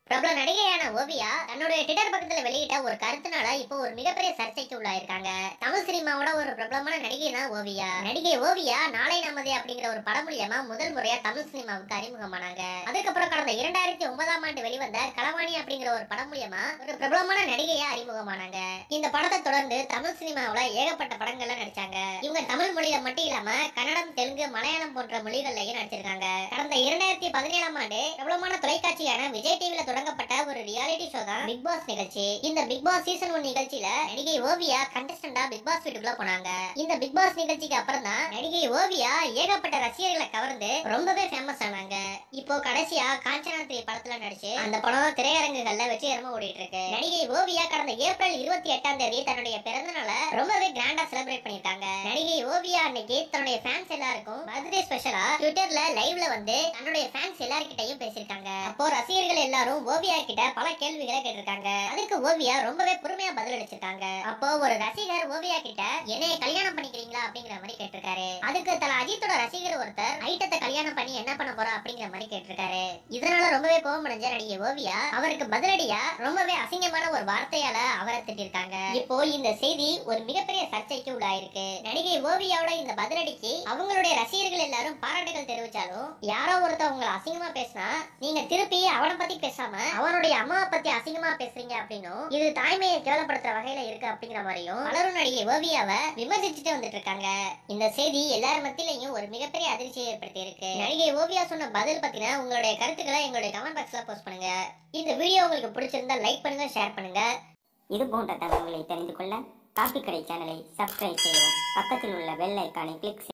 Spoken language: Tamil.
பிரபல நடிகையான ஓவியா தன்னுடைய ட்விட்டர் பக்கத்துல வெளியிட்ட ஒரு கருத்துனால இப்போ ஒரு மிகப்பெரிய சர்ச்சைக்கு உள்ளாயிருக்காங்க தமிழ் சினிமாவோட ஒரு பிரபலமான நடிகை தான் ஓவியா நடிகை ஓவியா நாளை நமதே அப்படிங்கிற ஒரு படம் மூலியமா முதல் முறையா தமிழ் சினிமாவுக்கு அறிமுகமானாங்க அதுக்கப்புறம் கடந்த இரண்டாயிரத்தி ஒன்பதாம் ஆண்டு வெளிவந்த களவாணி அப்படிங்கிற ஒரு படம் மூலியமா ஒரு பிரபலமான நடிகையா அறிமுகமானாங்க இந்த படத்தை தொடர்ந்து தமிழ் சினிமாவுல ஏகப்பட்ட படங்கள்ல நடிச்சாங்க இவங்க தமிழ் மொழியில மட்டும் இல்லாம கன்னடம் தெலுங்கு மலையாளம் போன்ற மொழிகள்லயும் நடிச்சிருக்காங்க கடந்த இரண்டாயிரத்தி பதினேழாம் ஆண்டு பிரபலமான தொலைக்காட்சியான விஜய் டிவில தொடங்கப்பட்ட ஒரு ரியாலிட்டி ஷோ தான் பிக் பாஸ் நிகழ்ச்சி இந்த பிக் பாஸ் சீசன் ஒன் நிகழ்ச்சியில நடிகை ஓவியா கண்டஸ்டண்டா பிக் பாஸ் வீட்டுக்குள்ள போனாங்க இந்த பிக் பாஸ் நிகழ்ச்சிக்கு அப்புறம் தான் நடிகை ஓவியா ஏகப்பட்ட ரசிகர்களை கவர்ந்து ரொம்பவே ஃபேமஸ் ஆனாங்க இப்போ கடைசியா காஞ்சனா த்ரீ படத்துல நடிச்சு அந்த படம் திரையரங்குகள்ல வெற்றிகரமா ஓடிட்டு இருக்கு நடிகை ஓவியா கடந்த ஏப்ரல் இருபத்தி எட்டாம் தேதி தன்னுடைய பிறந்த நாளை ரொம்பவே கிராண்டா செலிப்ரேட் பண்ணிருக்காங்க நடிகை ஓவியா அன்னைக்கு தன்னுடைய ஃபேன்ஸ் எல்லாருக்கும் பர்த்டே ஸ்பெஷலா ட்விட்டர்ல லைவ்ல வந்து தன்னுடைய ஃபேன்ஸ் எல்லார்கிட்டயும் பேசியிருக்காங்க அப்போ ரசிகர்கள் எல்லாரும் ஓவியா கிட்ட பல கேள்விகளை கேட்டிருக்காங்க அதுக்கு ஓவியா ரொம்பவே பொறுமையா பதில் அளிச்சிருக்காங்க அப்போ ஒரு ரசிகர் ஓவியா கிட்ட என்னைய கல்யாணம் பண்ணிக்கிறீங்களா அப்படிங்கிற மாதிரி கேட்டிருக்காரு அதுக்கு தல அஜித்தோட ரசிகர் ஒருத்தர் ஐட்டத்தை கல்யாணம் பண்ணி என்ன பண்ண போறா அப்படிங்கிற மாதிரி கேட்டிருக்காரு இதனால ரொம்பவே கோபம் அடைஞ்ச நடிகை ஓவியா அவருக்கு பதிலடியா ரொம்பவே அசிங்கமான ஒரு வார்த்தையால அவரை திட்டிருக்காங்க இப்போ இந்த செய்தி ஒரு மிகப்பெரிய சர்ச்சைக்கு உள்ளாயிருக்கு நடிகை ஓவியாவோட இந்த பதிலடிக்கு அவங்களுடைய ரசிகர்கள் எல்லாரும் பாராட்டுகள் தெரிவிச்சாலும் யாரோ ஒருத்தர் உங்களை அசிங்கமா பேசினா நீங்க திருப்பி அவனை பத்தி பேசாம அவனுடைய அம்மாவை பத்தி அசிங்கமா பேசுறீங்க அப்படின்னும் இது தாய்மையை கேவலப்படுத்துற வகையில இருக்கு அப்படிங்கிற மாதிரியும் பலரும் நடிகை ஓவியாவை விமர்சிச்சுட்டு வந்துட்டு இருக்காங்க இந்த செய்தி எல்லார் மத்தியிலையும் ஒரு மிகப்பெரிய அதிர்ச்சியை ஏற்படுத்தி இருக்கு நடிகை ஓவியா சொன்ன பதில் பத்தின உங்களுடைய கருத்துக்களை எங்களுடைய கமெண்ட் பாக்ஸ்ல போஸ்ட் பண்ணுங்க இந்த வீடியோ உங்களுக்கு பிடிச்சிருந்தா லைக் பண்ணுங்க ஷேர் பண்ணுங்க இது போன்ற தகவல்களை தெரிந்து கொள்ள காப்பி கடை சேனலை சப்ஸ்கிரைப் செய்யவும் பக்கத்தில் உள்ள பெல் ஐக்கானை கிளிக்